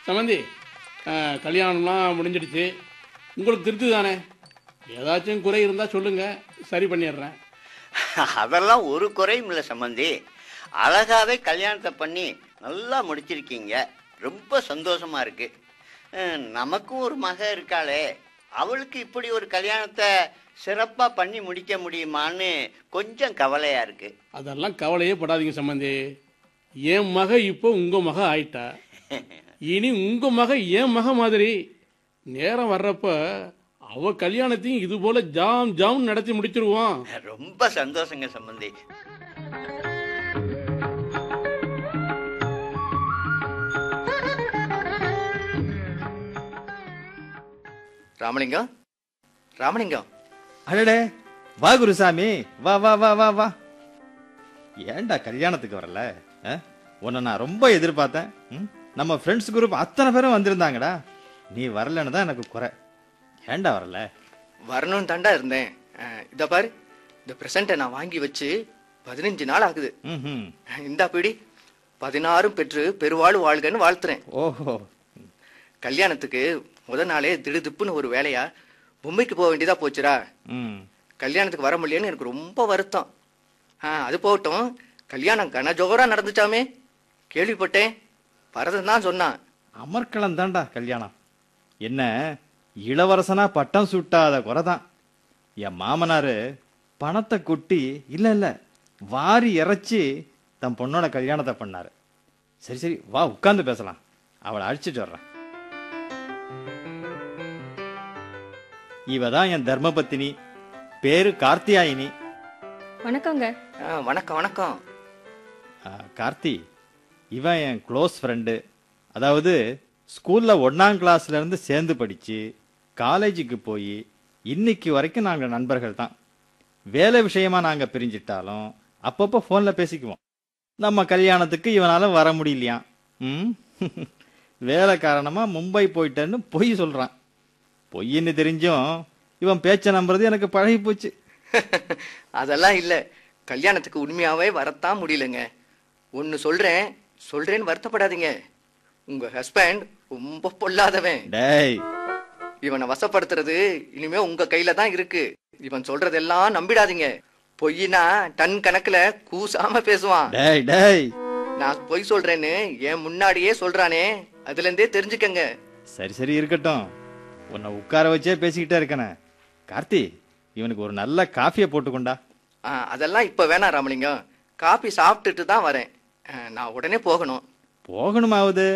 சம்மந்தி ஆ, கல்யாணம்லாம் முடிஞ்சிடுச்சு உங்களுக்கு திருப்தி தானே ஏதாச்சும் குறை இருந்தால் சொல்லுங்கள் சரி பண்ணிடுறேன் அதெல்லாம் ஒரு குறையும் இல்லை சம்பந்தி அழகாவே கல்யாணத்தை பண்ணி நல்லா முடிச்சிருக்கீங்க ரொம்ப சந்தோஷமா இருக்கு அஹ், நமக்கும் ஒரு மக இருக்காளே அவளுக்கு இப்படி ஒரு கல்யாணத்தை சிறப்பாக பண்ணி முடிக்க முடியுமான்னு கொஞ்சம் கவலையா இருக்கு அதெல்லாம் கவலையே படாதீங்க சம்மந்தி என் மக இப்போ உங்கள் மக ஆயிட்டா இனி உங்கள் மக என் மக மாதிரி நேரம் வர்றப்ப அவ கல்யாணத்தையும் இது போல ஜாம் ஜாம் நடத்தி முடிச்சிருவோம் ரொம்ப சந்தோஷங்க சம்பந்தி ராமலிங்கம் ராமலிங்கம் அடடே வா குருசாமி வா வா வா வா வா ஏன்டா கல்யாணத்துக்கு வரல ஆ? உன்னை நான் ரொம்ப எதிர்பார்த்தேன் ம்? நம்ம ஃப்ரெண்ட்ஸ் குரூப் அத்தனை பேரும் வந்திருந்தாங்கடா நீ வரலன்னு தான் எனக்கு குறை ஏன்டா வரல வரணும்னு தாண்டா இருந்தேன் அஹ், இதோ பாரு இந்த ப்ரெசண்ட்டை நான் வாங்கி வச்சு பதினஞ்சு நாள் ஆகுது ம் இந்தா பிடி பதினாறும் பெற்று பெருவாழ் வாழ்கன்னு வாழ்த்துறேன் ஓஹோ கல்யாணத்துக்கு முத நாளே திடுதிப்புன்னு ஒரு வேலையா மும்பைக்கு போக வேண்டியதா போச்சுடா ம் கல்யாணத்துக்கு வர முடியலன்னு எனக்கு ரொம்ப வருத்தம் ஆ அது போகட்டும் கல்யாணம் கனஜோரா நடந்துச்சாமே கேள்விப்பட்டேன் பரதன் தான் சொன்னான் அமர்க்களம் தான்டா கல்யாணம் என்ன இளவரசனா பட்டம் சுட்டாத குறைதான் என் மாமனாரு பணத்தை கொட்டி இல்ல இல்ல வாரி இறைச்சி தன் பொண்ணோட கல்யாணத்தை பண்ணாரு சரி சரி வா உட்கார்ந்து பேசலாம் அவளை அழிச்சிட்டு வர்றேன் இவ தான் என் தர்மபத்தினி பேரு கார்த்தியாயினி வணக்கங்க ஆ, வணக்கம் வணக்கம் ஆ, கார்த்தி இவன் என் க்ளோஸ் ஃப்ரெண்டு அதாவது ஸ்கூல்ல ஒன்னாம் கிளாஸ்ல இருந்து சேர்ந்து படிச்சு காலேஜுக்கு போய் இன்னைக்கு வரைக்கும் நாங்க நண்பர்கள் தான் வேலை விஷயமா நாங்க பிரிஞ்சிட்டாலும் அப்பப்போ ஃபோன்ல பேசிக்குவோம் நம்ம கல்யாணத்துக்கு இவனால வர முடியலையாம் ம் வேலை காரணமா மும்பை போயிட்டேன்னு பொய் சொல்றான் பொய்ன்னு தெரிஞ்சும் இவன் பேச்ச நம்புறது எனக்கு பழகி போச்சு அதெல்லாம் இல்ல கல்யாணத்துக்கு உண்மையாவே வரத்தான் முடியலங்க ஒன்னு சொல்றேன் சொல்றேன்னு வருத்தப்படாதீங்க உங்க ஹஸ்பண்ட் ரொம்ப பொல்லாதவன் டேய் இவனை வசப்படுத்துறது இனிமே உங்க கையில தான் இருக்கு இவன் சொல்றதெல்லாம் நம்பிடாதீங்க பொய்னா டன் கணக்குல கூசாம பேசுவான் டேய் டேய் நான் பொய் சொல்றேன்னு என் முன்னாடியே சொல்றானே அதுல இருந்தே தெரிஞ்சுக்கங்க சரி சரி இருக்கட்டும் உன்னை உட்கார வச்சே பேசிக்கிட்டே இருக்கனே கார்த்தி இவனுக்கு ஒரு நல்ல காஃபியை போட்டுக்கொண்டா ஆ, அதெல்லாம் இப்ப வேணாம் ராமலிங்கம் காபி சாப்பிட்டுட்டு தான் வரேன் ஆ, நான் உடனே போகணும் போகணுமாவது